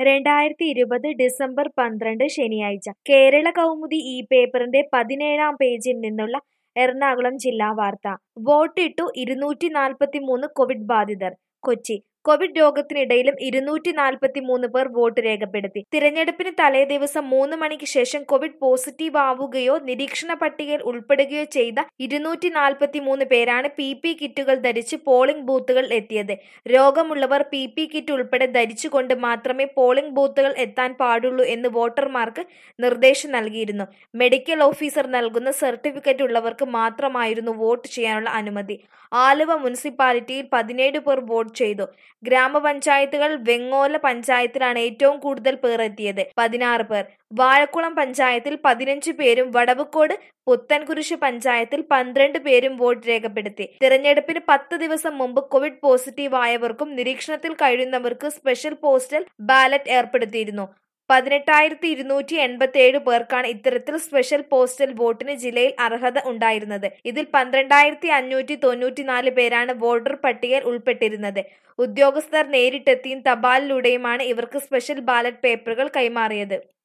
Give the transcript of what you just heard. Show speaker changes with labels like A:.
A: രണ്ടായിരത്തി ഇരുപത് ഡിസംബർ പന്ത്രണ്ട് ശനിയാഴ്ച കേരള കൗമുദി ഈ പേപ്പറിന്റെ പതിനേഴാം പേജിൽ നിന്നുള്ള എറണാകുളം ജില്ലാ വാർത്ത വോട്ടിട്ടു ഇരുന്നൂറ്റി നാൽപ്പത്തിമൂന്ന് കോവിഡ് ബാധിതർ കൊച്ചി കോവിഡ് രോഗത്തിനിടയിലും ഇരുന്നൂറ്റി നാൽപ്പത്തിമൂന്ന് പേർ വോട്ട് രേഖപ്പെടുത്തി തിരഞ്ഞെടുപ്പിന് തലേദിവസം മൂന്ന് മണിക്ക് ശേഷം കോവിഡ് പോസിറ്റീവ് ആവുകയോ നിരീക്ഷണ പട്ടികയിൽ ഉൾപ്പെടുകയോ ചെയ്ത ഇരുന്നൂറ്റി നാൽപ്പത്തിമൂന്ന് പേരാണ് പി പി കിറ്റുകൾ ധരിച്ച് പോളിംഗ് ബൂത്തുകളിൽ എത്തിയത് രോഗമുള്ളവർ പി പി കിറ്റ് ഉൾപ്പെടെ ധരിച്ചുകൊണ്ട് മാത്രമേ പോളിംഗ് ബൂത്തുകൾ എത്താൻ പാടുള്ളൂ എന്ന് വോട്ടർമാർക്ക് നിർദ്ദേശം നൽകിയിരുന്നു മെഡിക്കൽ ഓഫീസർ നൽകുന്ന സർട്ടിഫിക്കറ്റ് ഉള്ളവർക്ക് മാത്രമായിരുന്നു വോട്ട് ചെയ്യാനുള്ള അനുമതി ആലുവ മുനിസിപ്പാലിറ്റിയിൽ പതിനേഴ് പേർ വോട്ട് ചെയ്തു ഗ്രാമപഞ്ചായത്തുകൾ വെങ്ങോല പഞ്ചായത്തിലാണ് ഏറ്റവും കൂടുതൽ പേർ എത്തിയത് പതിനാറ് പേർ വാഴക്കുളം പഞ്ചായത്തിൽ പതിനഞ്ച് പേരും വടവുക്കോട് പുത്തൻകുരിശ് പഞ്ചായത്തിൽ പന്ത്രണ്ട് പേരും വോട്ട് രേഖപ്പെടുത്തി തിരഞ്ഞെടുപ്പിന് പത്ത് ദിവസം മുമ്പ് കോവിഡ് പോസിറ്റീവ് ആയവർക്കും നിരീക്ഷണത്തിൽ കഴിയുന്നവർക്ക് സ്പെഷ്യൽ പോസ്റ്റൽ ബാലറ്റ് ഏർപ്പെടുത്തിയിരുന്നു പതിനെട്ടായിരത്തി ഇരുന്നൂറ്റി എൺപത്തി ഏഴ് പേർക്കാണ് ഇത്തരത്തിൽ സ്പെഷ്യൽ പോസ്റ്റൽ വോട്ടിന് ജില്ലയിൽ അർഹത ഉണ്ടായിരുന്നത് ഇതിൽ പന്ത്രണ്ടായിരത്തി അഞ്ഞൂറ്റി തൊണ്ണൂറ്റിനാല് പേരാണ് വോട്ടർ പട്ടികയിൽ ഉൾപ്പെട്ടിരുന്നത് ഉദ്യോഗസ്ഥർ നേരിട്ടെത്തിയും തപാലിലൂടെയുമാണ് ഇവർക്ക് സ്പെഷ്യൽ ബാലറ്റ് പേപ്പറുകൾ കൈമാറിയത്